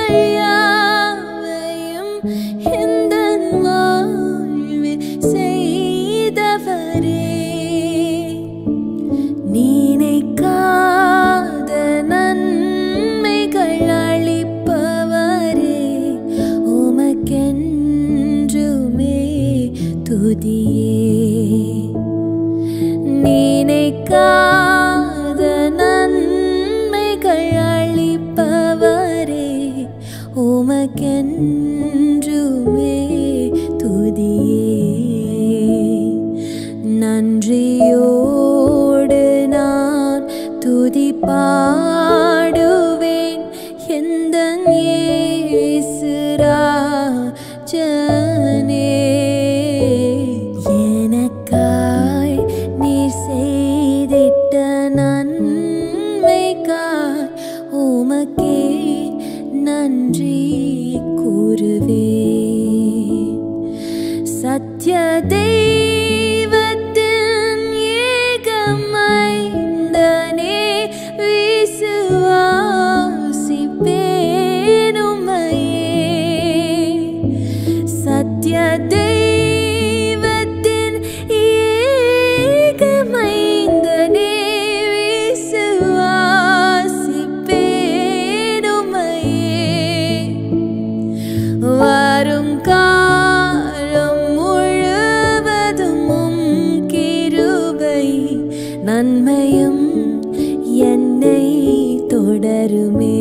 யாவையும் எந்தன் வாழ்வில் செய்தவரே நினைக்காத நன்மைகள் அளிப்பவரே உமக்கென்றுமே துதியே நினைக்காத நன்மைகள் அளிப்பவரே உமக்கென்றுமே துதியே நன்றியோடு நான் துதி பாடுவேன் எந்த ஜனே எனக்காய் நீர் செய்திட்ட நன்மைக்காய் உமக்கே நன்றி கூறுவேன் சத்ய தெய்வத்தின் ஏகமைந்தனே விசுவாசிப்பேனுமையே சத்ய தெய்வத்தின் ஏகமைந்தனே விசுவாசிப்பேனுமையே வரும் காலம் முழுவதும் உம் கிருபை நன்மையும் என்னை தொடருமே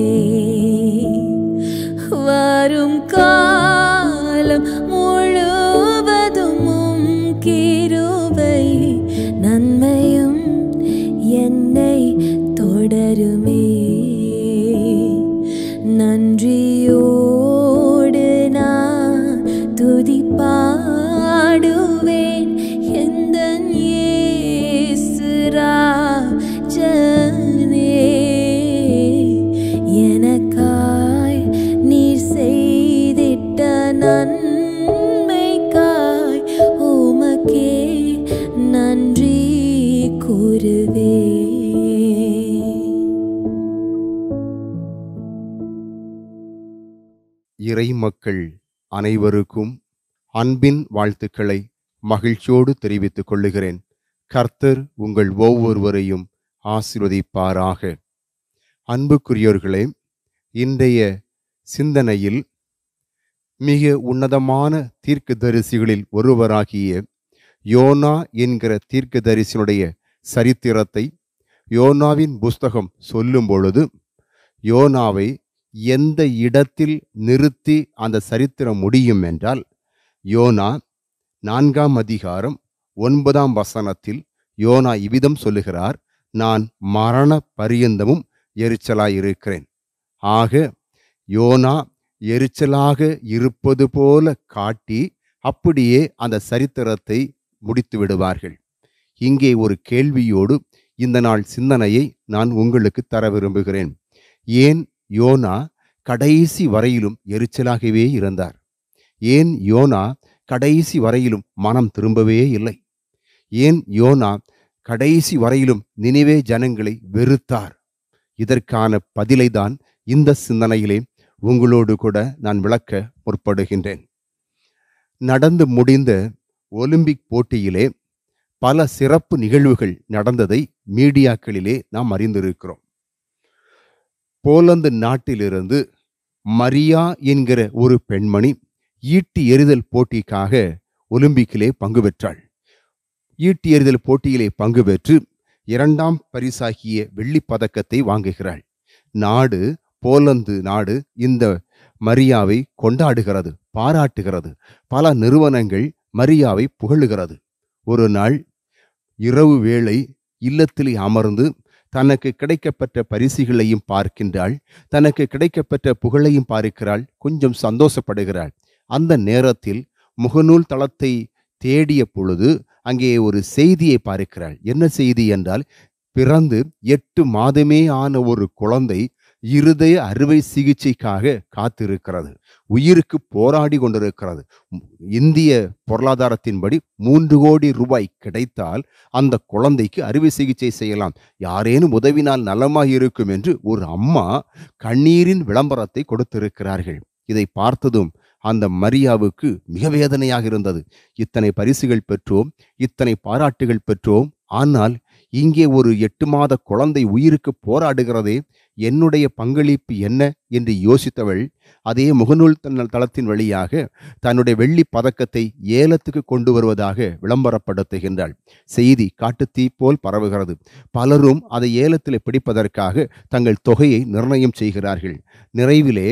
வரும் காலம் முழுவதும் உம் கிருபை நன்மையும் என்னை தொடருமே நன்றியோடு நான் துதி பாடுவேன் எந்த ஜனே எனக்காய் நீர் செய்திட்ட நன்மைக்காய் உமக்கே நன்றி கூறுவே இறை மக்கள் அனைவருக்கும் அன்பின் வாழ்த்துக்களை மகிழ்ச்சியோடு தெரிவித்துக் கொள்ளுகிறேன் கர்த்தர் உங்கள் ஒவ்வொருவரையும் ஆசீர்வதிப்பாராக அன்புக்குரியோர்களே இன்றைய சிந்தனையில் மிக உன்னதமான தீர்க்கதரிசிகளில் ஒருவராகிய யோனா என்கிற தீர்க்கதரிசியினுடைய சரித்திரத்தை யோனாவின் புஸ்தகம் சொல்லும் பொழுது யோனாவை எந்த இடத்தில் நிறுத்தி அந்த சரித்திரம் முடியும் என்றால் யோனா நான்காம் அதிகாரம் ஒன்பதாம் வசனத்தில் யோனா இவ்விதம் சொல்லுகிறார் நான் மரண பரியந்தமும் எரிச்சலாயிருக்கிறேன் ஆக யோனா எரிச்சலாக இருப்பது போல காட்டி அப்படியே அந்த சரித்திரத்தை முடித்து விடுவார்கள் இங்கே ஒரு கேள்வியோடு இந்த நாள் சிந்தனையை நான் உங்களுக்கு தர விரும்புகிறேன் ஏன் யோனா கடைசி வரையிலும் எரிச்சலாகவே இருந்தார் ஏன் யோனா கடைசி வரையிலும் மனம் திரும்பவே இல்லை ஏன் யோனா கடைசி வரையிலும் நினைவே ஜனங்களை வெறுத்தார் இதற்கான பதிலை தான் இந்த சிந்தனையிலே உங்களோடு கூட நான் விளக்க முற்படுகின்றேன் நடந்து முடிந்த ஒலிம்பிக் போட்டியிலே பல சிறப்பு நிகழ்வுகள் நடந்ததை மீடியாக்களிலே நாம் அறிந்திருக்கிறோம் போலந்து நாட்டிலிருந்து மரியா என்கிற ஒரு பெண்மணி ஈட்டி எறிதல் போட்டிக்காக ஒலிம்பிக்கிலே பங்கு பெற்றாள் ஈட்டி எறிதல் போட்டியிலே பங்கு பெற்று இரண்டாம் பரிசாகிய வெள்ளிப் பதக்கத்தை வாங்குகிறாள் நாடு போலந்து நாடு இந்த மரியாவை கொண்டாடுகிறது பாராட்டுகிறது பல நிறுவனங்கள் மரியாவை புகழுகிறது ஒரு நாள் இரவு வேளை இல்லத்திலே அமர்ந்து தனக்கு கிடைக்கப்பெற்ற பரிசுகளையும் பார்க்கின்றாள் தனக்கு கிடைக்கப்பெற்ற புகழையும் பார்க்கிறாள் கொஞ்சம் சந்தோஷப்படுகிறாள் அந்த நேரத்தில் முகநூல் தளத்தை தேடிய பொழுது அங்கே ஒரு செய்தியை பார்க்கிறாள் என்ன செய்தி என்றால் பிறந்து எட்டு மாதமே ஆன ஒரு குழந்தை இருதய அறுவை சிகிச்சைக்காக காத்திருக்கிறது உயிருக்கு போராடி கொண்டிருக்கிறது இந்திய பொருளாதாரத்தின்படி மூன்று கோடி ரூபாய் கிடைத்தால் அந்த குழந்தைக்கு அறுவை சிகிச்சை செய்யலாம் யாரேனும் உதவினால் நலமாய் இருக்கும் என்று ஒரு அம்மா கண்ணீரின் விளம்பரத்தை கொடுத்திருக்கிறார்கள் இதை பார்த்ததும் அந்த மரியாவுக்கு மிக வேதனையாக இருந்தது இத்தனை பரிசுகள் பெற்றோம் இத்தனை பாராட்டுகள் பெற்றோம் ஆனால் இங்கே ஒரு எட்டு மாத குழந்தை உயிருக்கு போராடுகிறதே என்னுடைய பங்களிப்பு என்ன என்று யோசித்தவள் அதே முகநூல் தன்னல் தளத்தின் வழியாக தன்னுடைய வெள்ளி பதக்கத்தை ஏலத்துக்கு கொண்டு வருவதாக விளம்பரப்படுத்துகின்றாள் செய்தி காட்டுத்தீ போல் பரவுகிறது பலரும் அதை ஏலத்தில் பிடிப்பதற்காக தங்கள் தொகையை நிர்ணயம் செய்கிறார்கள் நிறைவிலே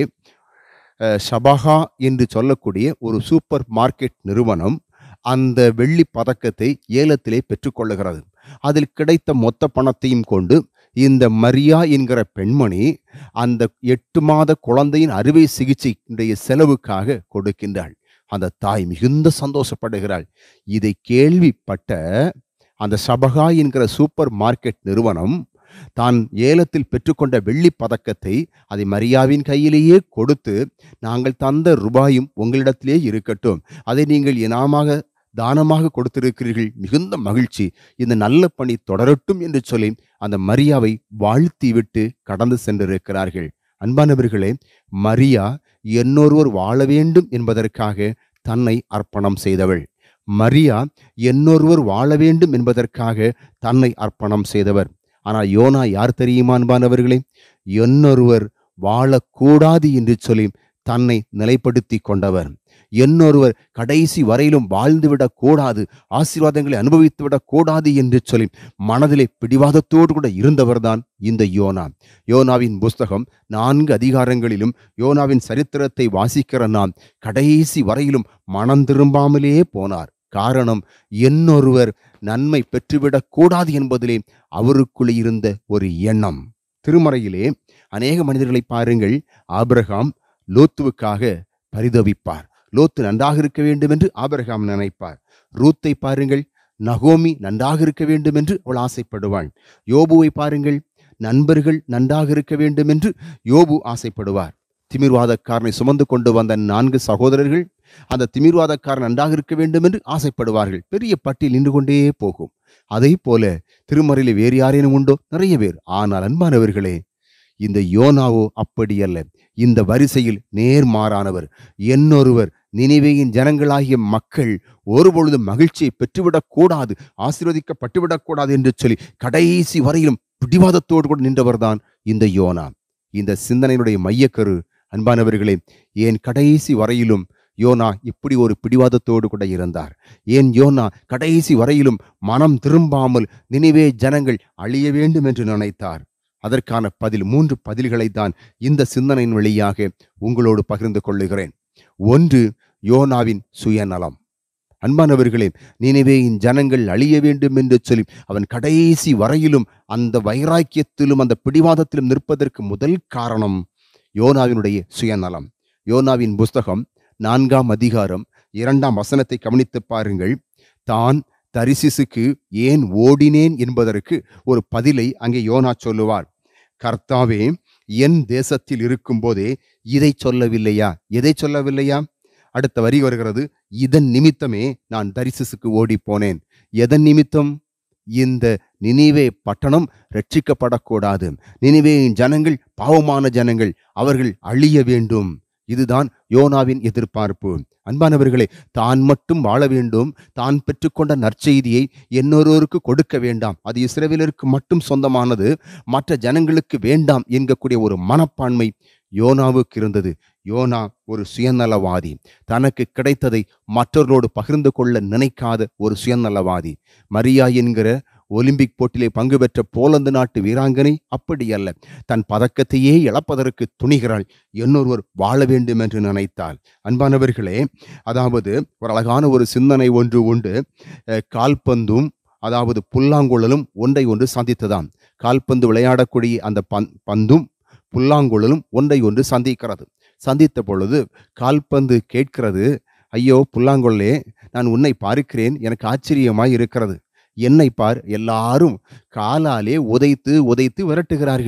அஹ், ஷபஹா என்று சொல்லக்கூடிய ஒரு சூப்பர் மார்க்கெட் நிறுவனம் அந்த வெள்ளி பதக்கத்தை ஏலத்திலே பெற்றுக்கொள்ளுகிறது அதில் கிடைத்த மொத்த பணத்தையும் கொண்டு இந்த மரியா என்கிற பெண்மணி அந்த எட்டு மாத குழந்தையின் அறுவை சிகிச்சையுடைய செலவுக்காக கொடுக்கின்றாள் அந்த தாய் மிகுந்த சந்தோஷப்படுகிறாள் இதை கேள்விப்பட்ட அந்த சபகா என்கிற சூப்பர் மார்க்கெட் நிறுவனம் தான் ஏலத்தில் பெற்றுக்கொண்ட வெள்ளி பதக்கத்தை அதை மரியாவின் கையிலேயே கொடுத்து நாங்கள் தந்த ரூபாயும் உங்களிடத்திலே இருக்கட்டும் அதை நீங்கள் இனாமாக தானமாக கொடுத்திருக்கிறீர்கள் மிகுந்த மகிழ்ச்சி இந்த நல்ல பணி தொடரட்டும் என்று சொல்லி அந்த மரியாவை வாழ்த்தி விட்டு கடந்து சென்றிருக்கிறார்கள் அன்பானவர்களே மரியா என்னொருவர் வாழ வேண்டும் என்பதற்காக தன்னை அர்ப்பணம் செய்தவள் மரியா என்னொருவர் வாழ வேண்டும் என்பதற்காக தன்னை அர்ப்பணம் செய்தவர் ஆனால் யோனா யார் தெரியுமா அன்பானவர்களே என்னொருவர் வாழக்கூடாது என்று சொல்லி தன்னை நிலைப்படுத்தி கொண்டவர் என்னொருவர் கடைசி வரையிலும் வாழ்ந்துவிடக் கூடாது ஆசீர்வாதங்களை அனுபவித்து விடக் கூடாது என்று சொல்லி மனதிலே பிடிவாதத்தோடு கூட இருந்தவர்தான் இந்த யோனா யோனாவின் புஸ்தகம் நான்கு அதிகாரங்களிலும் யோனாவின் சரித்திரத்தை வாசிக்கிற நாம் கடைசி வரையிலும் மனம் திரும்பாமலே போனார் காரணம் என்னொருவர் நன்மை பெற்றுவிடக் கூடாது என்பதிலே அவருக்குள்ளே இருந்த ஒரு எண்ணம் திருமறையிலே அநேக மனிதர்களை பாருங்கள் ஆபிரகாம் லோத்துவுக்காக பரிதவிப்பார் லோத்து நன்றாக இருக்க வேண்டும் என்று ஆபிரகாம் நினைப்பார் ரூத்தை பாருங்கள் நகோமி நன்றாக இருக்க வேண்டும் என்று அவள் ஆசைப்படுவாள் யோபுவை பாருங்கள் நண்பர்கள் நன்றாக இருக்க வேண்டும் என்று யோபு ஆசைப்படுவார் திமிர்வாதக்காரனை சுமந்து கொண்டு வந்த நான்கு சகோதரர்கள் அந்த திமிர்வாதக்காரன் நன்றாக இருக்க வேண்டும் என்று ஆசைப்படுவார்கள் பெரிய பட்டியல் நின்று கொண்டே போகும் அதே போல திருமறையில வேறு யாரேனும் உண்டோ நிறைய பேர் ஆனால் அன்பானவர்களே இந்த யோனாவோ அப்படியல்ல இந்த வரிசையில் நேர்மாறானவர் என்னொருவர் நினைவேயின் ஜனங்களாகிய மக்கள் ஒருபொழுதும் மகிழ்ச்சியை பெற்றுவிடக் கூடாது ஆசீர்வதிக்கப்பட்டுவிடக் கூடாது என்று சொல்லி கடைசி வரையிலும் பிடிவாதத்தோடு கூட நின்றவர்தான் இந்த யோனா இந்த சிந்தனையினுடைய மையக்கரு அன்பானவர்களே ஏன் கடைசி வரையிலும் யோனா இப்படி ஒரு பிடிவாதத்தோடு கூட இருந்தார் ஏன் யோனா கடைசி வரையிலும் மனம் திரும்பாமல் நினைவே ஜனங்கள் அழிய வேண்டும் என்று நினைத்தார் அதற்கான பதில் மூன்று பதில்களை தான் இந்த சிந்தனையின் வழியாக உங்களோடு பகிர்ந்து கொள்ளுகிறேன் ஒன்று யோனாவின் சுயநலம் அன்பானவர்களே நினைவேயின் ஜனங்கள் அழிய வேண்டும் என்று சொல்லி அவன் கடைசி வரையிலும் அந்த வைராக்கியத்திலும் அந்த பிடிவாதத்திலும் நிற்பதற்கு முதல் காரணம் யோனாவினுடைய சுயநலம் யோனாவின் புஸ்தகம் நான்காம் அதிகாரம் இரண்டாம் வசனத்தை கவனித்து பாருங்கள் தான் தரிசிசுக்கு ஏன் ஓடினேன் என்பதற்கு ஒரு பதிலை அங்கே யோனா சொல்லுவார் கர்த்தாவே என் தேசத்தில் இருக்கும்போதே இதை சொல்லவில்லையா எதை சொல்லவில்லையா அடுத்த வரி வருகிறது இதன் நிமித்தமே நான் தரிசிசுக்கு ஓடி போனேன் எதன் நிமித்தம் இந்த நினைவே பட்டணம் ரட்சிக்கப்படக்கூடாது நினைவேயின் ஜனங்கள் பாவமான ஜனங்கள் அவர்கள் அழிய வேண்டும் இதுதான் யோனாவின் எதிர்பார்ப்பு அன்பானவர்களே தான் மட்டும் வாழ வேண்டும் தான் பெற்றுக்கொண்ட நற்செய்தியை இன்னொருவருக்கு கொடுக்க வேண்டாம் அது இஸ்ரவேலருக்கு மட்டும் சொந்தமானது மற்ற ஜனங்களுக்கு வேண்டாம் என்கக்கூடிய ஒரு மனப்பான்மை யோனாவுக்கு இருந்தது யோனா ஒரு சுயநலவாதி தனக்கு கிடைத்ததை மற்றவர்களோடு பகிர்ந்து கொள்ள நினைக்காத ஒரு சுயநலவாதி மரியா என்கிற ஒலிம்பிக் போட்டியிலே பங்கு பெற்ற போலந்து நாட்டு வீராங்கனை அப்படி அல்ல தன் பதக்கத்தையே இழப்பதற்கு துணிகிறாள் இன்னொருவர் வாழ வேண்டும் என்று நினைத்தாள் அன்பானவர்களே அதாவது ஒரு அழகான ஒரு சிந்தனை ஒன்று உண்டு அஹ், கால்பந்தும் அதாவது புல்லாங்குழலும் ஒன்றை ஒன்று சந்தித்ததாம் கால்பந்து விளையாடக்கூடிய அந்த பந் பந்தும் புல்லாங்குழலும் ஒன்றை ஒன்று சந்திக்கிறது சந்தித்த பொழுது கால்பந்து கேட்கிறது ஐயோ புல்லாங்குழலே நான் உன்னை பார்க்கிறேன் எனக்கு ஆச்சரியமாய் இருக்கிறது என்னை பார் எல்லாரும் காலாலே உதைத்து உதைத்து விரட்டுகிறார்கள்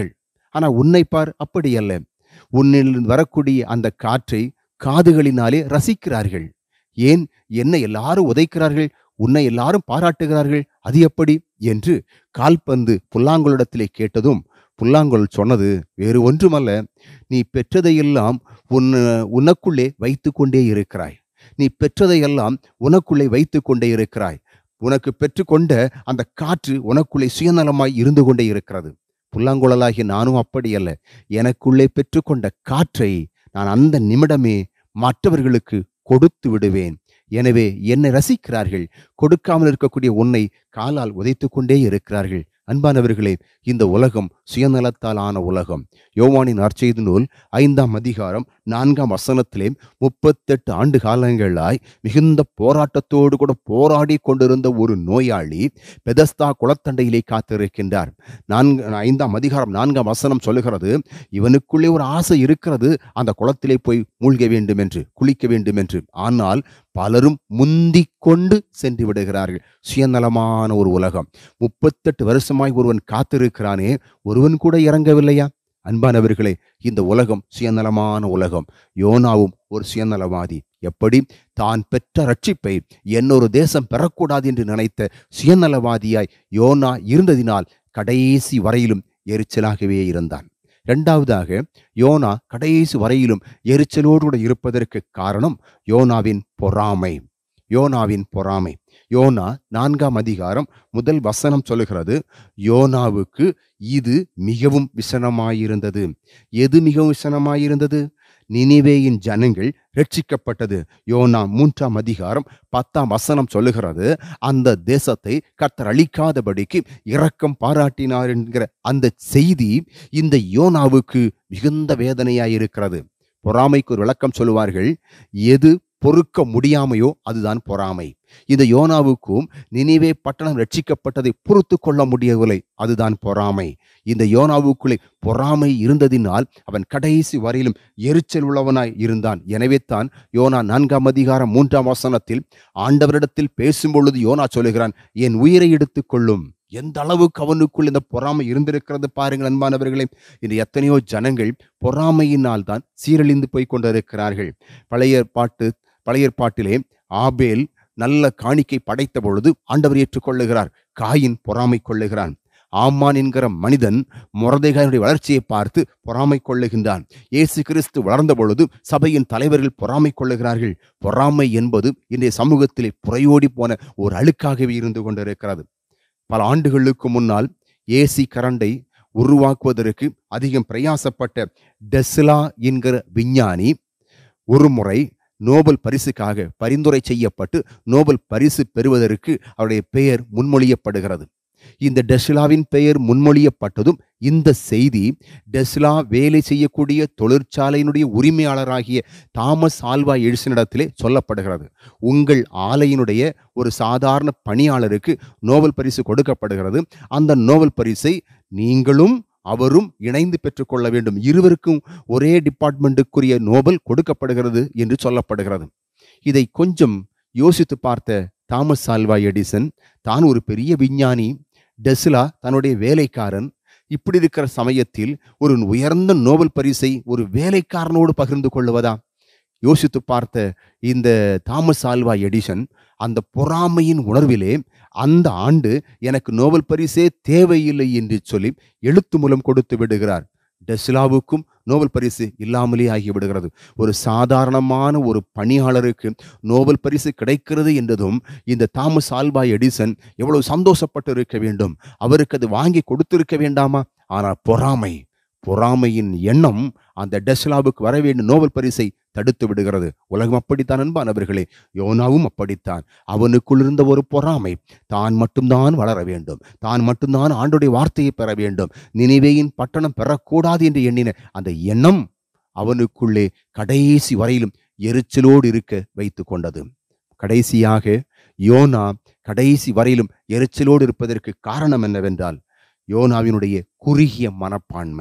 ஆனா உன்னை பார் அப்படி அல்ல உன்னில் வரக்கூடிய அந்த காற்றை காதுகளினாலே ரசிக்கிறார்கள் ஏன் என்னை எல்லாரும் உதைக்கிறார்கள் உன்னை எல்லாரும் பாராட்டுகிறார்கள் அது எப்படி என்று கால்பந்து புல்லாங்குழலிடத்திலே கேட்டதும் புல்லாங்குழல் சொன்னது வேறு ஒன்றுமல்ல நீ பெற்றதையெல்லாம் உன் உனக்குள்ளே வைத்து கொண்டே இருக்கிறாய் நீ பெற்றதையெல்லாம் உனக்குள்ளே வைத்து கொண்டே இருக்கிறாய் உனக்கு பெற்றுக்கொண்ட அந்த காற்று உனக்குள்ளே சுயநலமாய் இருந்து கொண்டே இருக்கிறது புல்லாங்குழலாகிய நானும் அப்படி அல்ல எனக்குள்ளே பெற்றுக்கொண்ட காற்றை நான் அந்த நிமிடமே மற்றவர்களுக்கு கொடுத்து விடுவேன் எனவே என்னை ரசிக்கிறார்கள் கொடுக்காமல் இருக்கக்கூடிய உன்னை காலால் உதைத்து கொண்டே இருக்கிறார்கள் அன்பானவர்களே இந்த உலகம் சுயநலத்தால் ஆன உலகம் யோவானின் நற்செய்தி நூல் ஐந்தாம் அதிகாரம் நான்காம் வசனத்திலே முப்பத்தெட்டு ஆண்டு காலங்களாய் மிகுந்த போராட்டத்தோடு கூட போராடி கொண்டிருந்த ஒரு நோயாளி பெதஸ்தா குளத்தண்டையிலே காத்திருக்கின்றார் நான்கு ஐந்தாம் அதிகாரம் நான்காம் வசனம் சொல்லுகிறது இவனுக்குள்ளே ஒரு ஆசை இருக்கிறது அந்த குளத்திலே போய் மூழ்க வேண்டும் என்று குளிக்க வேண்டும் என்று ஆனால் பலரும் முந்திக் கொண்டு சென்று விடுகிறார்கள் சுயநலமான ஒரு உலகம் முப்பத்தெட்டு வருஷமாய் ஒருவன் காத்திருக்கிறானே ஒருவன் கூட இறங்கவில்லையா அன்பானவர்களே இந்த உலகம் சுயநலமான உலகம் யோனாவும் ஒரு சுயநலவாதி எப்படி தான் பெற்ற ரட்சிப்பை என்னொரு தேசம் பெறக்கூடாது என்று நினைத்த சுயநலவாதியாய் யோனா இருந்ததினால் கடைசி வரையிலும் எரிச்சலாகவே இருந்தான் இரண்டாவதாக யோனா கடைசி வரையிலும் எரிச்சலோடு கூட இருப்பதற்கு காரணம் யோனாவின் பொறாமை யோனாவின் பொறாமை யோனா நான்காம் அதிகாரம் முதல் வசனம் சொல்லுகிறது யோனாவுக்கு இது மிகவும் விசனமாயிருந்தது எது மிகவும் விசனமாயிருந்தது நினிவேயின் ஜனங்கள் ரட்சிக்கப்பட்டது யோனா மூன்றாம் அதிகாரம் பத்தாம் வசனம் சொல்லுகிறது அந்த தேசத்தை கர்த்தர் அழிக்காதபடிக்கு இரக்கம் பாராட்டினார் என்கிற அந்த செய்தி இந்த யோனாவுக்கு மிகுந்த வேதனையாயிருக்கிறது பொறாமைக்கு ஒரு விளக்கம் சொல்லுவார்கள் எது பொறுக்க முடியாமையோ அதுதான் பொறாமை இந்த யோனாவுக்கும் நினைவே பட்டணம் ரட்சிக்கப்பட்டதை பொறுத்து கொள்ள முடியவில்லை அதுதான் பொறாமை இந்த யோனாவுக்குள்ளே பொறாமை இருந்ததினால் அவன் கடைசி வரையிலும் எரிச்சல் உள்ளவனாய் இருந்தான் எனவே தான் யோனா நான்காம் அதிகாரம் மூன்றாம் வசனத்தில் ஆண்டவரிடத்தில் பேசும் பொழுது யோனா சொல்லுகிறான் என் உயிரை எடுத்துக் கொள்ளும் எந்த அளவுக்கு அவனுக்குள் இந்த பொறாமை இருந்திருக்கிறது பாருங்கள் அன்பானவர்களே இன்று எத்தனையோ ஜனங்கள் பொறாமையினால் தான் சீரழிந்து போய் கொண்டிருக்கிறார்கள் பழைய பாட்டு பழைய பாட்டிலே ஆபேல் நல்ல காணிக்கை படைத்த பொழுது ஆண்டவர் ஏற்றுக்கொள்ளுகிறார் காயின் பொறாமை கொள்ளுகிறான் ஆமான் என்கிற மனிதன் முரதைகாயனுடைய வளர்ச்சியை பார்த்து பொறாமை கொள்ளுகின்றான் இயேசு கிறிஸ்து வளர்ந்த பொழுது சபையின் தலைவர்கள் பொறாமை கொள்ளுகிறார்கள் பொறாமை என்பது இன்றைய சமூகத்திலே புறையோடி போன ஒரு அழுக்காகவே இருந்து கொண்டிருக்கிறது பல ஆண்டுகளுக்கு முன்னால் ஏசி கரண்டை உருவாக்குவதற்கு அதிகம் பிரயாசப்பட்ட டெஸ்லா என்கிற விஞ்ஞானி ஒரு முறை நோபல் பரிசுக்காக பரிந்துரை செய்யப்பட்டு நோபல் பரிசு பெறுவதற்கு அவருடைய பெயர் முன்மொழியப்படுகிறது இந்த டெஸ்லாவின் பெயர் முன்மொழியப்பட்டதும் இந்த செய்தி டெஸ்லா வேலை செய்யக்கூடிய தொழிற்சாலையினுடைய உரிமையாளராகிய தாமஸ் ஆல்வா எடிசனிடத்திலே சொல்லப்படுகிறது உங்கள் ஆலையினுடைய ஒரு சாதாரண பணியாளருக்கு நோபல் பரிசு கொடுக்கப்படுகிறது அந்த நோபல் பரிசை நீங்களும் அவரும் இணைந்து பெற்றுக்கொள்ள வேண்டும் இருவருக்கும் ஒரே டிபார்ட்மெண்ட்டுக்குரிய நோபல் கொடுக்கப்படுகிறது என்று சொல்லப்படுகிறது இதை கொஞ்சம் யோசித்து பார்த்த தாமஸ் ஆல்வா எடிசன் தான் ஒரு பெரிய விஞ்ஞானி டெஸ்லா தன்னுடைய வேலைக்காரன் இப்படி இருக்கிற சமயத்தில் ஒரு உயர்ந்த நோபல் பரிசை ஒரு வேலைக்காரனோடு பகிர்ந்து கொள்வதா யோசித்து பார்த்த இந்த தாமஸ் ஆல்வா எடிசன் அந்த பொறாமையின் உணர்விலே அந்த ஆண்டு எனக்கு நோபல் பரிசே தேவையில்லை என்று சொல்லி எழுத்து மூலம் கொடுத்து விடுகிறார் டெஸ்லாவுக்கும் நோபல் பரிசு இல்லாமலே ஆகிவிடுகிறது ஒரு சாதாரணமான ஒரு பணியாளருக்கு நோபல் பரிசு கிடைக்கிறது என்றதும் இந்த தாமஸ் ஆல்வா எடிசன் எவ்வளவு சந்தோஷப்பட்டு இருக்க வேண்டும் அவருக்கு அது வாங்கி கொடுத்திருக்க வேண்டாமா ஆனால் பொறாமை பொறாமையின் எண்ணம் அந்த டெஸ்லாவுக்கு வர வேண்டிய நோபல் பரிசை தடுத்து விடுகிறது உலகம் அப்படித்தான் அன்பானவர்களே யோனாவும் அப்படித்தான் அவனுக்குள் இருந்த ஒரு பொறாமை தான் மட்டும்தான் வளர வேண்டும் தான் மட்டும்தான் ஆண்டுடைய வார்த்தையை பெற வேண்டும் நினைவேயின் பட்டணம் பெறக்கூடாது என்று எண்ணின அந்த எண்ணம் அவனுக்குள்ளே கடைசி வரையிலும் எரிச்சலோடு இருக்க வைத்து கொண்டது கடைசியாக யோனா கடைசி வரையிலும் எரிச்சலோடு இருப்பதற்கு காரணம் என்னவென்றால் யோனாவினுடைய குறுகிய மனப்பான்மை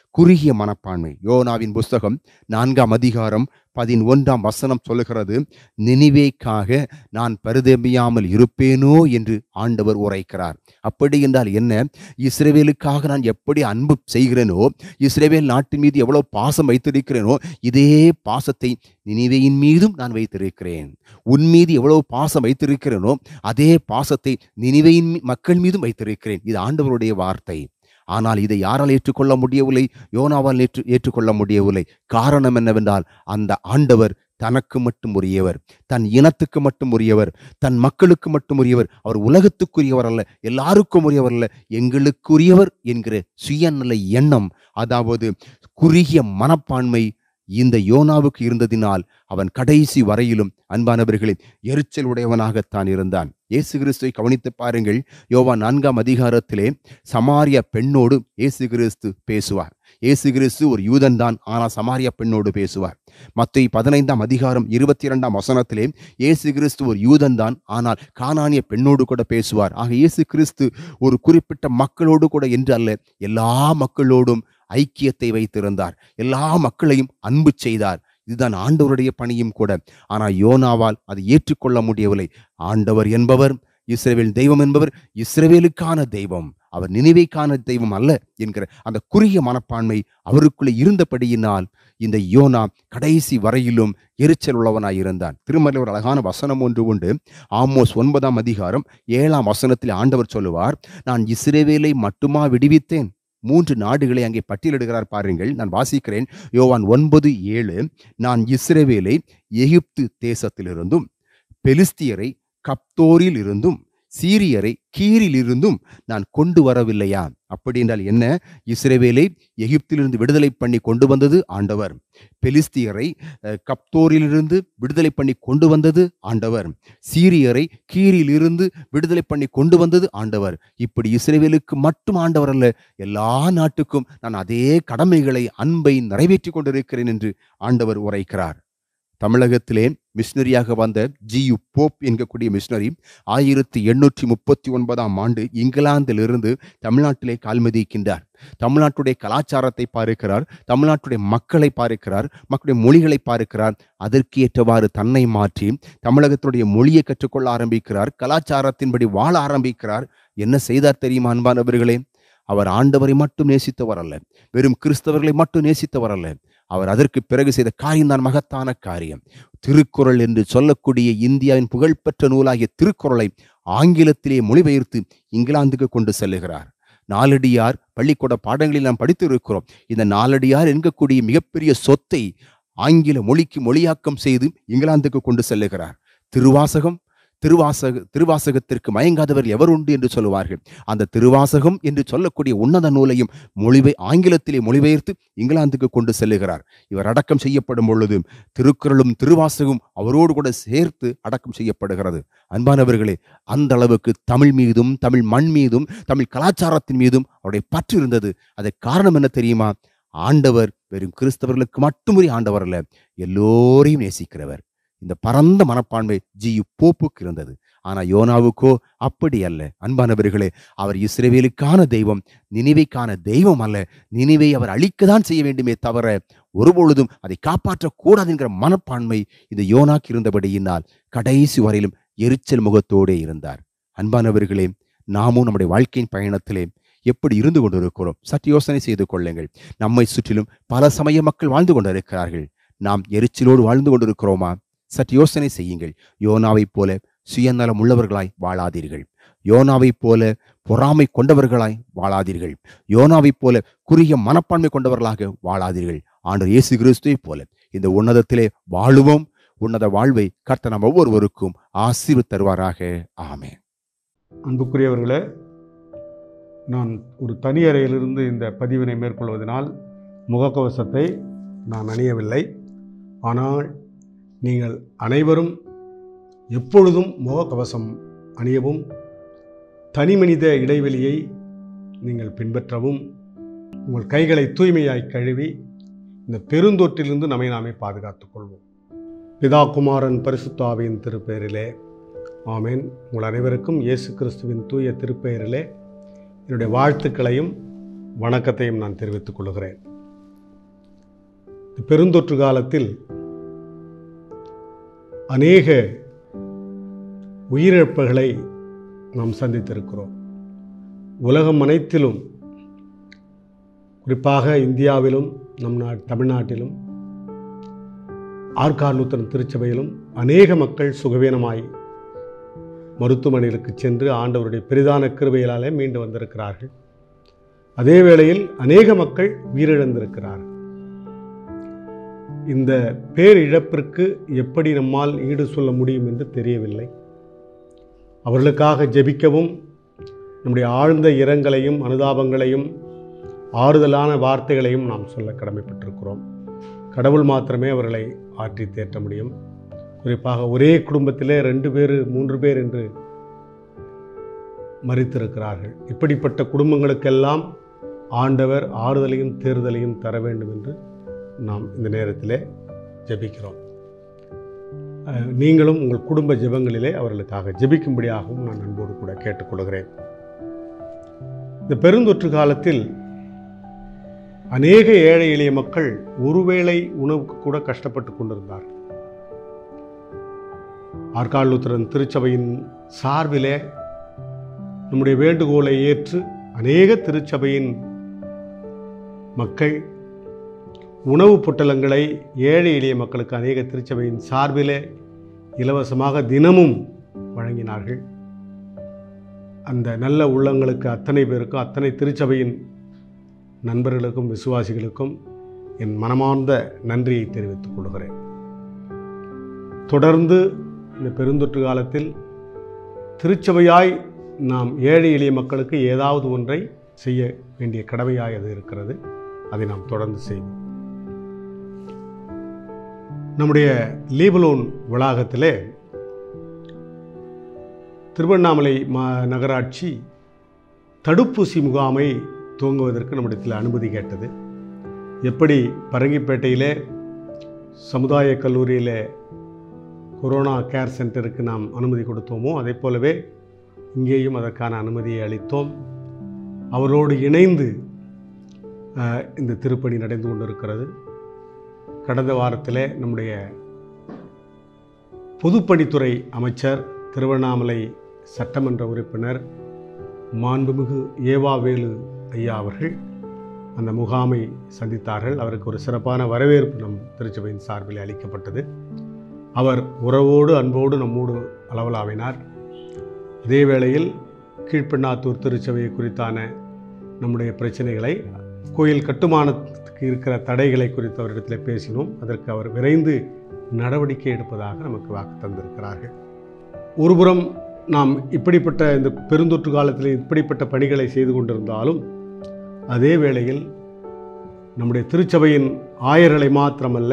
குறுகிய மனப்பான்மை யோனாவின் புஸ்தகம் நான்காம் அதிகாரம் பதினொன்றாம் வசனம் சொல்லுகிறது நினிவேக்காக நான் பரிதபியாமல் இருப்பேனோ என்று ஆண்டவர் உரைக்கிறார் அப்படி என்றால் என்ன இஸ்ரேவேலுக்காக நான் எப்படி அன்பு செய்கிறேனோ இஸ்ரேவேல் நாட்டின் மீது எவ்வளவு பாசம் வைத்திருக்கிறேனோ இதே பாசத்தை நினிவேயின் மீதும் நான் வைத்திருக்கிறேன் உன் மீது எவ்வளவு பாசம் வைத்திருக்கிறேனோ அதே பாசத்தை நினிவேயின் மீ- மக்கள் மீதும் வைத்திருக்கிறேன் இது ஆண்டவருடைய வார்த்தை ஆனால் இதை யாரால் ஏற்றுக்கொள்ள முடியவில்லை யோனாவால் ஏற்று ஏற்றுக்கொள்ள முடியவில்லை காரணம் என்னவென்றால் அந்த ஆண்டவர் தனக்கு மட்டும் உரியவர் தன் இனத்துக்கு மட்டும் உரியவர் தன் மக்களுக்கு மட்டும் உரியவர் அவர் உலகத்துக்குரியவர் அல்ல எல்லாருக்கும் உரியவர் அல்ல எங்களுக்குரியவர் என்கிற சுயநல எண்ணம் அதாவது குறுகிய மனப்பான்மை இந்த யோனாவுக்கு இருந்ததினால் அவன் கடைசி வரையிலும் அன்பானவர்களே எரிச்சல் உடையவனாகத்தான் இருந்தான் இயேசு கிறிஸ்துவை கவனித்து பாருங்கள் யோவான் நான்காம் அதிகாரத்திலே சமாரிய பெண்ணோடு இயேசு கிறிஸ்து பேசுவார் இயேசு கிறிஸ்து ஒரு யூதன் தான் ஆனால் சமாரிய பெண்ணோடு பேசுவார் மத்திய பதினைந்தாம் அதிகாரம் இருபத்தி இரண்டாம் வசனத்திலே இயேசு கிறிஸ்து ஒரு யூதன் தான் ஆனால் கானானிய பெண்ணோடு கூட பேசுவார் ஆக இயேசு கிறிஸ்து ஒரு குறிப்பிட்ட மக்களோடு கூட என்று அல்ல எல்லா மக்களோடும் ஐக்கியத்தை வைத்திருந்தார் எல்லா மக்களையும் அன்பு செய்தார் இதுதான் ஆண்டவருடைய பணியும் கூட ஆனால் யோனாவால் அதை ஏற்றுக்கொள்ள முடியவில்லை ஆண்டவர் என்பவர் இஸ்ரவேல் தெய்வம் என்பவர் இஸ்ரவேலுக்கான தெய்வம் அவர் நினைவைக்கான தெய்வம் அல்ல என்கிற அந்த குறுகிய மனப்பான்மை அவருக்குள்ளே இருந்தபடியினால் இந்த யோனா கடைசி வரையிலும் எரிச்சல் உள்ளவனாய் இருந்தான் திருமலை ஒரு அழகான வசனம் ஒன்று உண்டு ஆமோஸ் ஒன்பதாம் அதிகாரம் ஏழாம் வசனத்தில் ஆண்டவர் சொல்லுவார் நான் இஸ்ரவேலை மட்டுமா விடுவித்தேன் மூன்று நாடுகளை அங்கே பட்டியலிடுகிறார் பாருங்கள் நான் வாசிக்கிறேன் யோவான் ஒன்பது ஏழு நான் இஸ்ரவேலை எகிப்து தேசத்திலிருந்தும் பெலிஸ்தியரை கப்தோரில் இருந்தும் சீரியரை கீரில் இருந்தும் நான் கொண்டு வரவில்லையா அப்படி என்றால் என்ன இஸ்ரவேலை எகிப்திலிருந்து விடுதலை பண்ணி கொண்டு வந்தது ஆண்டவர் பெலிஸ்தியரை அஹ், கப்தோரிலிருந்து விடுதலை பண்ணி கொண்டு வந்தது ஆண்டவர் சீரியரை கீரிலிருந்து விடுதலை பண்ணி கொண்டு வந்தது ஆண்டவர் இப்படி இஸ்ரவேலுக்கு மட்டும் ஆண்டவர் அல்ல எல்லா நாட்டுக்கும் நான் அதே கடமைகளை அன்பை நிறைவேற்றி கொண்டிருக்கிறேன் என்று ஆண்டவர் உரைக்கிறார் தமிழகத்திலே மிஷினரியாக வந்த ஜியு போப் என்கக்கூடிய மிஷினரி ஆயிரத்தி எண்ணூற்றி முப்பத்தி ஒன்பதாம் ஆண்டு இங்கிலாந்திலிருந்து தமிழ்நாட்டிலே கால்மதிக்கின்றார் தமிழ்நாட்டுடைய கலாச்சாரத்தை பார்க்கிறார் தமிழ்நாட்டுடைய மக்களை பார்க்கிறார் மக்களுடைய மொழிகளை பார்க்கிறார் அதற்கு ஏற்றவாறு தன்னை மாற்றி தமிழகத்துடைய மொழியை கற்றுக்கொள்ள ஆரம்பிக்கிறார் கலாச்சாரத்தின்படி வாழ ஆரம்பிக்கிறார் என்ன செய்தார் தெரியுமா அன்பானவர்களே அவர் ஆண்டவரை மட்டும் நேசித்தவர் அல்ல வெறும் கிறிஸ்தவர்களை மட்டும் நேசித்தவர் அல்ல அவர் அதற்கு பிறகு செய்த காரியம்தான் மகத்தான காரியம் திருக்குறள் என்று சொல்லக்கூடிய இந்தியாவின் புகழ்பெற்ற நூலாகிய திருக்குறளை ஆங்கிலத்திலே மொழிபெயர்த்து இங்கிலாந்துக்கு கொண்டு செல்லுகிறார் நாலடியார் பள்ளிக்கூட பாடங்களில் நாம் படித்து இருக்கிறோம் இந்த நாலடியார் என்கக்கூடிய மிகப்பெரிய சொத்தை ஆங்கில மொழிக்கு மொழியாக்கம் செய்து இங்கிலாந்துக்கு கொண்டு செல்லுகிறார் திருவாசகம் திருவாசக திருவாசகத்திற்கு மயங்காதவர் எவர் உண்டு என்று சொல்லுவார்கள் அந்த திருவாசகம் என்று சொல்லக்கூடிய உன்னத நூலையும் மொழிபெ ஆங்கிலத்திலே மொழிபெயர்த்து இங்கிலாந்துக்கு கொண்டு செல்லுகிறார் இவர் அடக்கம் செய்யப்படும் பொழுது திருக்குறளும் திருவாசகம் அவரோடு கூட சேர்த்து அடக்கம் செய்யப்படுகிறது அன்பானவர்களே அந்த அளவுக்கு தமிழ் மீதும் தமிழ் மண் மீதும் தமிழ் கலாச்சாரத்தின் மீதும் அவருடைய பற்று இருந்தது அதற்கு காரணம் என்ன தெரியுமா ஆண்டவர் வெறும் கிறிஸ்தவர்களுக்கு மட்டுமே ஆண்டவர் அல்ல எல்லோரையும் நேசிக்கிறவர் இந்த பரந்த மனப்பான்மை ஜியு போப்புக்கு இருந்தது ஆனா யோனாவுக்கோ அப்படி அல்ல அன்பானவர்களே அவர் இஸ்ரவேலுக்கான தெய்வம் நினைவைக்கான தெய்வம் அல்ல நினைவை அவர் அழிக்கத்தான் செய்ய வேண்டுமே தவிர ஒருபொழுதும் அதை காப்பாற்றக்கூடாது என்கிற மனப்பான்மை இந்த யோனாக்கு இருந்தபடியினால் கடைசி வரையிலும் எரிச்சல் முகத்தோடே இருந்தார் அன்பானவர்களே நாமும் நம்முடைய வாழ்க்கையின் பயணத்திலே எப்படி இருந்து கொண்டிருக்கிறோம் சற்று யோசனை செய்து கொள்ளுங்கள் நம்மை சுற்றிலும் பல சமய மக்கள் வாழ்ந்து கொண்டிருக்கிறார்கள் நாம் எரிச்சலோடு வாழ்ந்து கொண்டிருக்கிறோமா சற்று யோசனை செய்யுங்கள் யோனாவைப் போல சுயநலம் உள்ளவர்களாய் வாழாதீர்கள் யோனாவைப் போல பொறாமை கொண்டவர்களாய் வாழாதீர்கள் யோனாவைப் போல குறுகிய மனப்பான்மை கொண்டவர்களாக வாழாதீர்கள் ஆண்டவர் இயேசு கிறிஸ்துவைப் போல இந்த உன்னதத்திலே வாழுவோம் உன்னத வாழ்வை கர்த்தர் நம் ஒவ்வொருவருக்கும் ஆசீர்வத் தருவாராக ஆமென் அன்புக்குரியவர்களே நான் ஒரு தனி அறையிலிருந்து இந்த பதிவினை மேற்கொள்வதனால் முகக்கவசத்தை நான் அணியவில்லை ஆனால் நீங்கள் அனைவரும் எப்பொழுதும் முகக்கவசம் அணியவும் தனிமனித இடைவெளியை நீங்கள் பின்பற்றவும் உங்கள் கைகளை தூய்மையாய் கழுவி இந்த பெருந்தொற்றிலிருந்து நம்மை நாமே பாதுகாத்துக் கொள்வோம் பிதா குமாரன் பரிசுத்தாவின் திருப்பெயரிலே ஆமென் உங்கள் அனைவருக்கும் இயேசு கிறிஸ்துவின் தூய திருப்பெயரிலே என்னுடைய வாழ்த்துக்களையும் வணக்கத்தையும் நான் தெரிவித்துக் கொள்கிறேன் இந்த பெருந்தொற்று காலத்தில் அநேக உயிரிழப்புகளை நாம் சந்தித்திருக்கிறோம் உலகம் அனைத்திலும் குறிப்பாக இந்தியாவிலும் நம் நா தமிழ்நாட்டிலும் ஆர்காலூத்தன் திருச்சபையிலும் அநேக மக்கள் சுகவீனமாய் மருத்துவமனைகளுக்கு சென்று ஆண்டவருடைய பெரிதான கிருபையினாலே மீண்டு வந்திருக்கிறார்கள் அதே வேளையில் அநேக மக்கள் உயிரிழந்திருக்கிறார்கள் இந்த பேரிழப்பிற்கு எப்படி நம்மால் ஈடு சொல்ல முடியும் என்று தெரியவில்லை அவர்களுக்காக ஜெபிக்கவும் நம்முடைய ஆழ்ந்த இரங்கலையும் அனுதாபங்களையும் ஆறுதலான வார்த்தைகளையும் நாம் சொல்ல கடமைப்பட்டிருக்கிறோம் கடவுள் மாத்திரமே அவர்களை ஆற்றி தேற்ற முடியும் குறிப்பாக ஒரே குடும்பத்திலே ரெண்டு பேர் மூன்று பேர் என்று மறித்திருக்கிறார்கள் இப்படிப்பட்ட குடும்பங்களுக்கெல்லாம் ஆண்டவர் ஆறுதலையும் தேர்தலையும் தர வேண்டும் என்று நாம் இந்த நேரத்திலே ஜெபிக்கிறோம் அஹ், நீங்களும் உங்கள் குடும்ப ஜெபங்களிலே அவர்களுக்காக ஜெபிக்கும்படியாகவும் நான் அன்போடு கூட கேட்டுக்கொள்கிறேன் இந்த பெருந்தொற்று காலத்தில் அநேக ஏழை எளிய மக்கள் ஒருவேளை உணவுக்கு கூட கஷ்டப்பட்டு கொண்டிருந்தார்கள் ஆர்காலூத்திரன் திருச்சபையின் சார்பிலே நம்முடைய வேண்டுகோளை ஏற்று அநேக திருச்சபையின் மக்கள் உணவுப் பொட்டலங்களை ஏழை எளிய மக்களுக்கு அநேக திருச்சபையின் சார்பிலே இலவசமாக தினமும் வழங்கினார்கள் அந்த நல்ல உள்ளங்களுக்கு அத்தனை பேருக்கும் அத்தனை திருச்சபையின் நண்பர்களுக்கும் விசுவாசிகளுக்கும் என் மனமார்ந்த நன்றியை தெரிவித்துக் கொள்கிறேன் தொடர்ந்து இந்த பெருந்தொற்று காலத்தில் திருச்சபையாய் நாம் ஏழை எளிய மக்களுக்கு ஏதாவது ஒன்றை செய்ய வேண்டிய கடமையாய் அது இருக்கிறது அதை நாம் தொடர்ந்து செய்வோம் நம்முடைய லீபலோன் வளாகத்திலே திருவண்ணாமலை மா நகராட்சி தடுப்பூசி முகாமை துவங்குவதற்கு நம்மிடத்தில் அனுமதி கேட்டது எப்படி பரங்கிப்பேட்டையிலே சமுதாய கல்லூரியிலே கொரோனா கேர் சென்டருக்கு நாம் அனுமதி கொடுத்தோமோ அதே போலவே இங்கேயும் அதற்கான அனுமதியை அளித்தோம் அவரோடு இணைந்து அஹ், இந்த திருப்பணி நடந்து கொண்டிருக்கிறது கடந்த வாரத்திலே நம்முடைய பொதுப்பணித்துறை அமைச்சர் திருவண்ணாமலை சட்டமன்ற உறுப்பினர் மாண்புமிகு ஏவாவேலு ஐயா அவர்கள் அந்த முகாமை சந்தித்தார்கள் அவருக்கு ஒரு சிறப்பான வரவேற்பு நம் திருச்சபையின் சார்பில் அளிக்கப்பட்டது அவர் உறவோடு அன்போடு நம்மோடு அளவலாவினார் அதே வேளையில் கீழ்ப்பெண்ணாத்தூர் திருச்சபையை குறித்தான நம்முடைய பிரச்சனைகளை கோயில் கட்டுமானத்துக்கு இருக்கிற தடைகளை குறித்து அவரிடத்தில் பேசினோம் அதற்கு அவர் விரைந்து நடவடிக்கை எடுப்பதாக நமக்கு வாக்கு தந்திருக்கிறார்கள் ஒருபுறம் நாம் இப்படிப்பட்ட இந்த பெருந்தொற்று காலத்தில் இப்படிப்பட்ட பணிகளை செய்து கொண்டிருந்தாலும் அதே வேளையில் நம்முடைய திருச்சபையின் ஆயர்களை மாத்திரமல்ல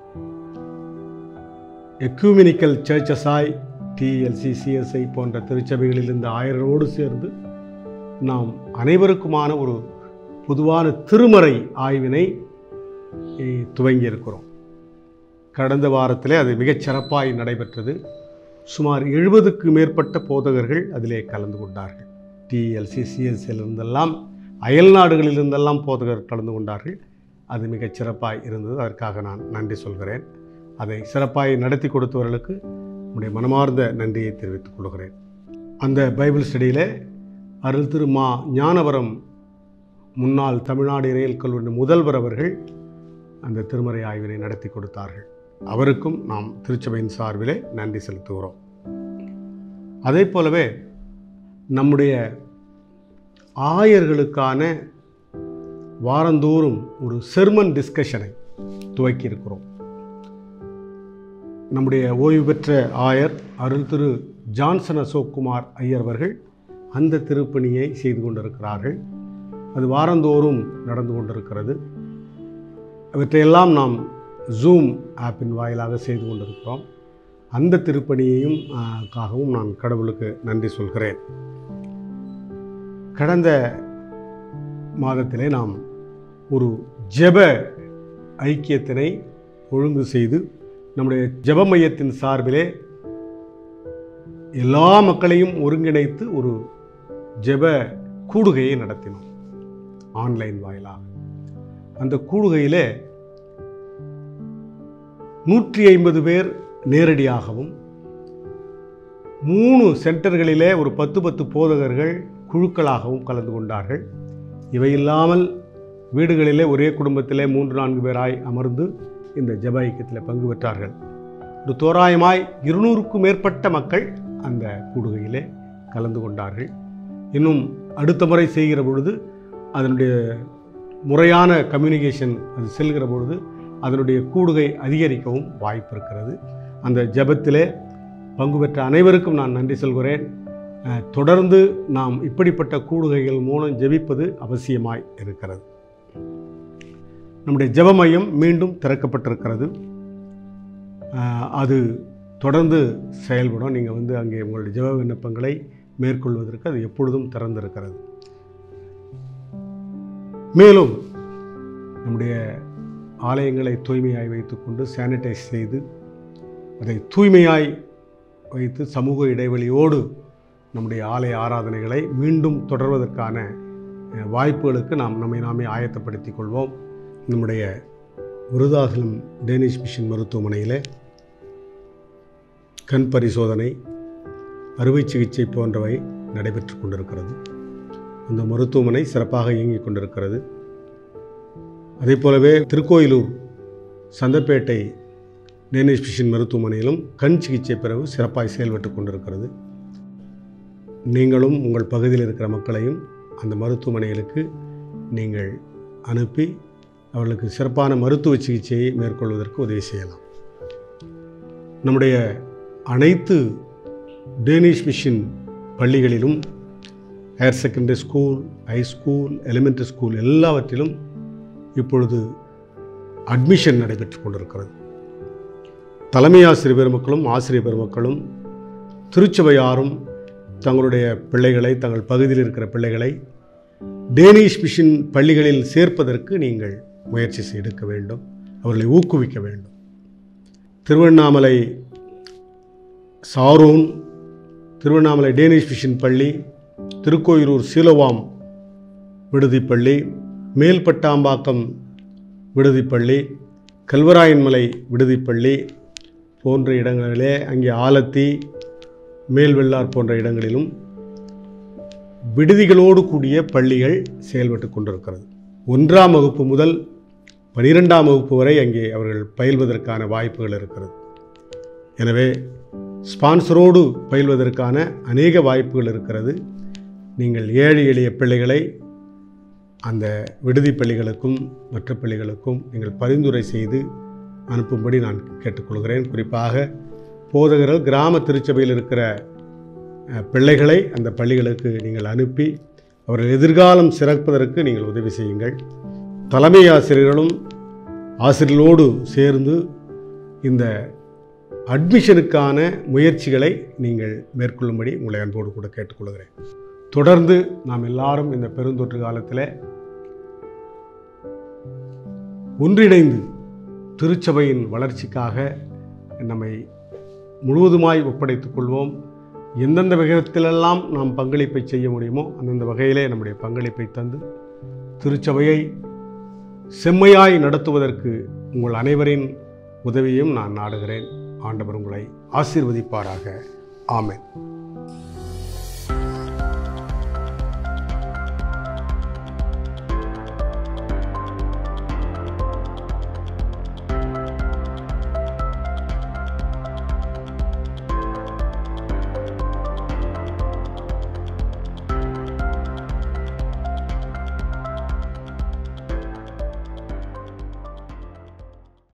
எக்யூமினிக்கல் சர்ச்சஸாய் டிஎல்சி சிஎஸ்ஐ போன்ற திருச்சபைகளில் இந்த ஆயரோடு சேர்ந்து நாம் அனைவருக்குமான ஒரு பொதுவான திருமறை ஆய்வினை eh, துவங்கியிருக்கிறோம் கடந்த வாரத்திலே அது மிகச் சிறப்பாய் நடைபெற்றது சுமார் எழுபதுக்கு மேற்பட்ட போதகர்கள் அதிலே கலந்து கொண்டார்கள் டிஎல்சி சிஎஸ்சியிலிருந்தெல்லாம் அயல் நாடுகளிலிருந்தெல்லாம் போதகர் கலந்து கொண்டார்கள் அது மிகச் சிறப்பாய் இருந்தது அதற்காக நான் நன்றி சொல்கிறேன் அதை சிறப்பாய் நடத்தி கொடுத்தவர்களுக்கு நம்முடைய மனமார்ந்த நன்றியை தெரிவித்துக் கொள்கிறேன் அந்த பைபிள் ஸ்டடியில் அருள் திரு மா ஞானவரம் முன்னாள் தமிழ்நாடு இறையல் கல்லூரி முதல்வர் அவர்கள் அந்த திருமறை ஆய்வினை நடத்தி கொடுத்தார்கள் அவருக்கும் நாம் திருச்சபையின் சார்பிலே நன்றி செலுத்துகிறோம் அதே போலவே நம்முடைய ஆயர்களுக்கான வாரந்தோறும் ஒரு செர்மன் டிஸ்கஷனை துவக்கி இருக்கிறோம் நம்முடைய ஓய்வு பெற்ற ஆயர் அருள் திரு ஜான்சன் அசோக்குமார் ஐயர் அவர்கள் அந்த திருப்பணியை செய்து கொண்டிருக்கிறார்கள் அது வாரந்தோறும் நடந்து கொண்டிருக்கிறது இவற்றையெல்லாம் நாம் ஜூம் ஆப்பின் வாயிலாக செய்து கொண்டிருக்கிறோம் அந்த திருப்பணியையும் ஆ, காகவும் நான் கடவுளுக்கு நன்றி சொல்கிறேன் கடந்த மாதத்திலே நாம் ஒரு ஜெப ஐக்கியத்தினை ஒழுங்கு செய்து நம்முடைய ஜெப மையத்தின் சார்பிலே எல்லா மக்களையும் ஒருங்கிணைத்து ஒரு ஜெப கூடுகையை நடத்தினோம் ஆன்லைன் வாயிலாக அந்த கூடுகையிலே நூற்றி ஐம்பது பேர் நேரடியாகவும் மூணு சென்டர்களிலே ஒரு பத்து பத்து போதகர்கள் குழுக்களாகவும் கலந்து கொண்டார்கள் இவை இல்லாமல் வீடுகளிலே ஒரே குடும்பத்திலே மூன்று நான்கு பேராய் அமர்ந்து இந்த ஜெப ஐக்கியத்தில் பங்கு பெற்றார்கள் ஒரு தோராயமாய் இருநூறுக்கும் மேற்பட்ட மக்கள் அந்த கூடுகையிலே கலந்து கொண்டார்கள் இன்னும் அடுத்த முறை செய்கிற பொழுது அதனுடைய முறையான கம்யூனிகேஷன் அது செல்கிற பொழுது அதனுடைய கூடுகை அதிகரிக்கவும் வாய்ப்பு இருக்கிறது அந்த ஜெபத்திலே பங்கு பெற்ற அனைவருக்கும் நான் நன்றி சொல்கிறேன் அஹ், தொடர்ந்து நாம் இப்படிப்பட்ட கூடுகைகள் மூலம் ஜெபிப்பது அவசியமாய் இருக்கிறது நம்முடைய ஜெப மையம் மீண்டும் திறக்கப்பட்டிருக்கிறது அஹ், அது தொடர்ந்து செயல்படும் நீங்கள் வந்து அங்கே உங்களுடைய ஜெப விண்ணப்பங்களை மேற்கொள்வதற்கு அது எப்பொழுதும் திறந்திருக்கிறது மேலும் நம்முடைய ஆலயங்களை தூய்மையாய் வைத்துக்கொண்டு சானிடைஸ் செய்து அதை தூய்மையாய் வைத்து சமூக இடைவெளியோடு நம்முடைய ஆலய ஆராதனைகளை மீண்டும் தொடர்வதற்கான அஹ், வாய்ப்புகளுக்கு நாம் நம்மை நாமே ஆயத்தப்படுத்திக் கொள்வோம் நம்முடைய விருதாசலம் டேனிஷ் மிஷன் மருத்துவமனையில் கண் பரிசோதனை அறுவை சிகிச்சை போன்றவை நடைபெற்று கொண்டிருக்கிறது அந்த மருத்துவமனை சிறப்பாக இயங்கிக் கொண்டிருக்கிறது அதே போலவே திருக்கோயிலூர் சந்தப்பேட்டை டேனிஷ் மிஷன் மருத்துவமனையிலும் கண் சிகிச்சை பிறகு சிறப்பாய் செயல்பட்டு கொண்டிருக்கிறது நீங்களும் உங்கள் பகுதியில் இருக்கிற மக்களையும் அந்த மருத்துவமனைகளுக்கு நீங்கள் அனுப்பி அவர்களுக்கு சிறப்பான மருத்துவ சிகிச்சையை மேற்கொள்வதற்கு உதவி செய்யலாம் நம்முடைய அனைத்து டேனிஷ் மிஷன் பள்ளிகளிலும் higher secondary school high school elementary school எல்லாவற்றிலும் இப்பொழுது அட்மிஷன் நடைபெற்று கொண்டிருக்கிறது தலைமை ஆசிரியர் பெருமக்களும் ஆசிரியர் பெருமக்களும் திருச்சபையாரும் தங்களுடைய பிள்ளைகளை தங்கள் பகுதியில் இருக்கிற பிள்ளைகளை டேனிஷ் மிஷன் பள்ளிகளில் சேர்ப்பதற்கு நீங்கள் முயற்சி செய்து எடுக்க வேண்டும் அவர்களை ஊக்குவிக்க வேண்டும் Tiruvannamalai Sharon Tiruvannamalai Danish mission பள்ளி திருக்கோயிலூர் சீலவாம் விடுதிப்பள்ளி மேல்பட்டாம்பாக்கம் விடுதிப்பள்ளி கல்வராயன்மலை விடுதிப்பள்ளி போன்ற இடங்களிலே அங்கே ஆலத்தி மேல்வெள்ளார் போன்ற இடங்களிலும் விடுதிகளோடு கூடிய பள்ளிகள் செயல்பட்டு கொண்டிருக்கிறது ஒன்றாம் வகுப்பு முதல் பனிரெண்டாம் வகுப்பு வரை அங்கே அவர்கள் பயில்வதற்கான வாய்ப்புகள் இருக்கிறது எனவே ஸ்பான்சரோடு பயில்வதற்கான அநேக வாய்ப்புகள் இருக்கிறது நீங்கள் ஏழை எளிய பிள்ளைகளை அந்த விடுதி பள்ளிகளுக்கும் மற்ற பள்ளிகளுக்கும் நீங்கள் பரிந்துரை செய்து அனுப்பும்படி நான் கேட்டுக்கொள்கிறேன் குறிப்பாக போதகர்கள் கிராம திருச்சபையில் இருக்கிற அஹ், பிள்ளைகளை அந்த பள்ளிகளுக்கு நீங்கள் அனுப்பி அவர்கள் எதிர்காலம் சிறப்பதற்கு நீங்கள் உதவி செய்யுங்கள் தலைமை ஆசிரியர்களும் ஆசிரியர்களோடு சேர்ந்து இந்த அட்மிஷனுக்கான முயற்சிகளை நீங்கள் மேற்கொள்ளும்படி உங்களை அன்போடு கூட கேட்டுக்கொள்கிறேன் தொடர்ந்து நாம் எல்லாரும் இந்த பெருந்தொற்று காலத்தில் ஒன்றிணைந்து திருச்சபையின் வளர்ச்சிக்காக நம்மை முழுவதுமாய் ஒப்படைத்துக் கொள்வோம் எந்தெந்த விதத்திலெல்லாம் நாம் பங்களிப்பை செய்ய முடியுமோ அந்தந்த வகையிலே நம்முடைய பங்களிப்பை தந்து திருச்சபையை செம்மையாய் நடத்துவதற்கு உங்கள் அனைவரின் உதவியும் நான் நாடுகிறேன் ஆண்டவர் உங்களை ஆசீர்வதிப்பாராக ஆமென்